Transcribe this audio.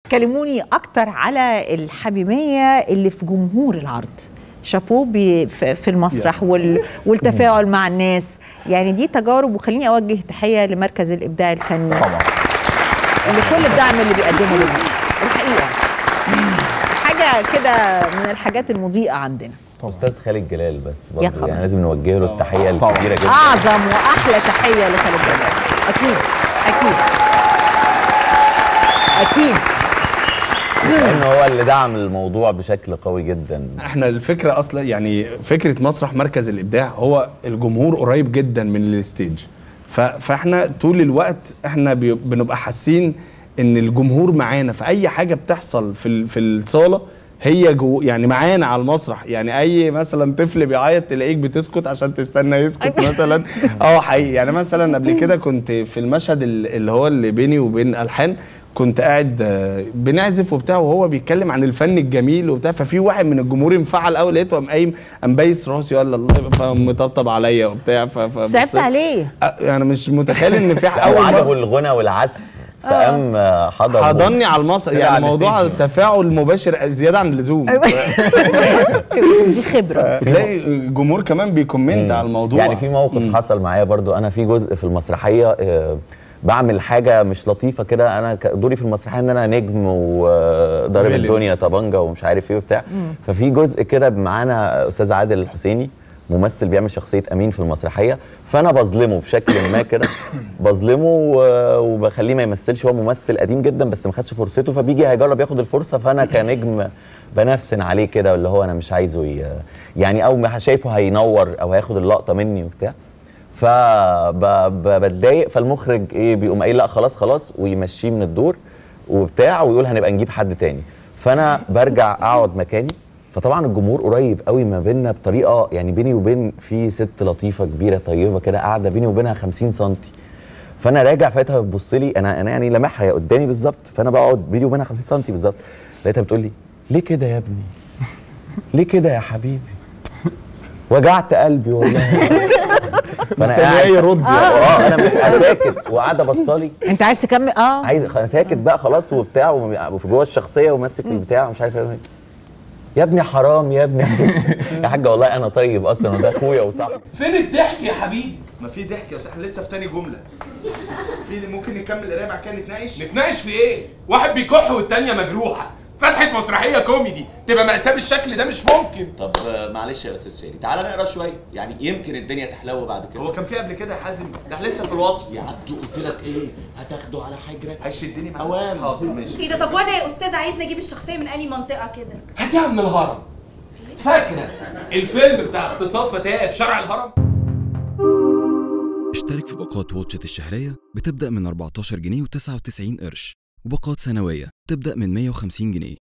كلموني اكتر على الحميميه اللي في جمهور العرض شابو بي- في في المسرح وال والتفاعل مع الناس يعني دي تجارب وخليني اوجه تحيه لمركز الابداع الفني طبعا لكل الدعم اللي بيقدمه للناس الحقيقه حاجه كده من الحاجات المضيئه عندنا استاذ خالد جلال بس يا برضه خبر. يعني لازم نوجه له التحيه طبعاً. الكبيره جدا اعظم واحلى تحيه لخالد جلال اكيد اكيد اكيد لان هو اللي دعم الموضوع بشكل قوي جدا احنا الفكره اصلا يعني فكره مسرح مركز الابداع هو الجمهور قريب جدا من الستيج ف- فاحنا طول الوقت احنا بي- بنبقى حاسين ان الجمهور معانا في اي حاجه بتحصل في ال- في الصاله هي جو يعني معانا على المسرح يعني اي مثلا طفل بيعيط تلاقيك بتسكت عشان تستنى يسكت مثلا اه حقيقي يعني مثلا قبل كده كنت في المشهد ال- اللي هو اللي بيني وبين الحان كنت قاعد آه، بنعزف وبتاع وهو بيتكلم عن الفن الجميل وبتاع ففي واحد من الجمهور انفعل قوي لقيته قام قايم قام بايس راسي يلا الله فقام مطبطب عليا وبتاع ف ف صعبت بس- عليه آه، انا مش متخيل ان في ح- او اول عجبه مرة الغنى والعزف فقام آه، حضر حضني على المسرح طلع يعني على موضوع الستيج. تفاعل مباشر زياده عن اللزوم بس دي خبره تلاقي الجمهور كمان بيكومنت على الموضوع يعني في موقف حصل معايا برضو انا في جزء في المسرحيه آه، بعمل حاجه مش لطيفه كده انا ك- دوري في المسرحيه ان انا نجم وضارب فيلن. الدنيا طبنجه ومش عارف ايه وبتاع ففي جزء كده معانا استاذ عادل الحسيني ممثل بيعمل شخصيه امين في المسرحيه فانا بظلمه بشكل ما كده بظلمه و- وبخليه ما يمثلش هو ممثل قديم جدا بس ما خدش فرصته فبيجي هيجرب ياخد الفرصه فانا كنجم بنفسن عليه كده اللي هو انا مش عايزه ي- يعني او ما شايفه هينور او هياخد اللقطه مني وبتاع فبتضايق فالمخرج ايه بيقوم قايل لا خلاص خلاص ويمشيه من الدور وبتاع ويقول هنبقى نجيب حد تاني فانا برجع اقعد مكاني فطبعا الجمهور قريب قوي ما بيننا بطريقه يعني بيني وبين في ست لطيفه كبيره طيبه كده قاعده بيني وبينها 50 سم فانا راجع فلقيتها بتبص لي انا انا يعني لامحها هي قدامي بالظبط فانا بقعد بيني وبينها 50 سم بالظبط لقيتها بتقول لي ليه كده يا ابني ليه كده يا حبيبي وجعت قلبي والله فأنا مستنياه قاعد- يرد اه انا ببقى ساكت وقاعده بصالي انت عايز تكمل اه عايز انا ساكت بقى خلاص وبتاع وفي جوه الشخصيه وماسك البتاع ومش عارف ايه يا ابني حرام يا ابني يا حاجه والله انا طيب اصلا وده اخويا وصاحبي فين الضحك يا حبيبي؟ ما في ضحك يا استاذ احنا لسه في تاني جمله في ممكن نكمل قرايه بعد كده نتناقش نتناقش في ايه؟ واحد بيكح والتانية مجروحة فتحة مسرحية كوميدي تبقى مأساة بالشكل ده مش ممكن طب آه، معلش يا استاذ شادي تعالى نقرا شويه يعني يمكن الدنيا تحلو بعد كده هو كان في قبل كده يا حازم ده احنا لسه في الوصف يا عبدو قلت لك ايه هتاخده على حجرك هيشدني معاه أوام. حاضر ماشي ايه ده طب وانا يا استاذ عايز نجيب الشخصيه من انهي منطقه كده هاتيها من الهرم فاكرة الفيلم بتاع اغتصاب فتاة في شارع الهرم؟ اشترك في باقات واتشت الشهرية بتبدأ من 14 جنيه و99 قرش وباقات سنوية تبدأ من 150 جنيه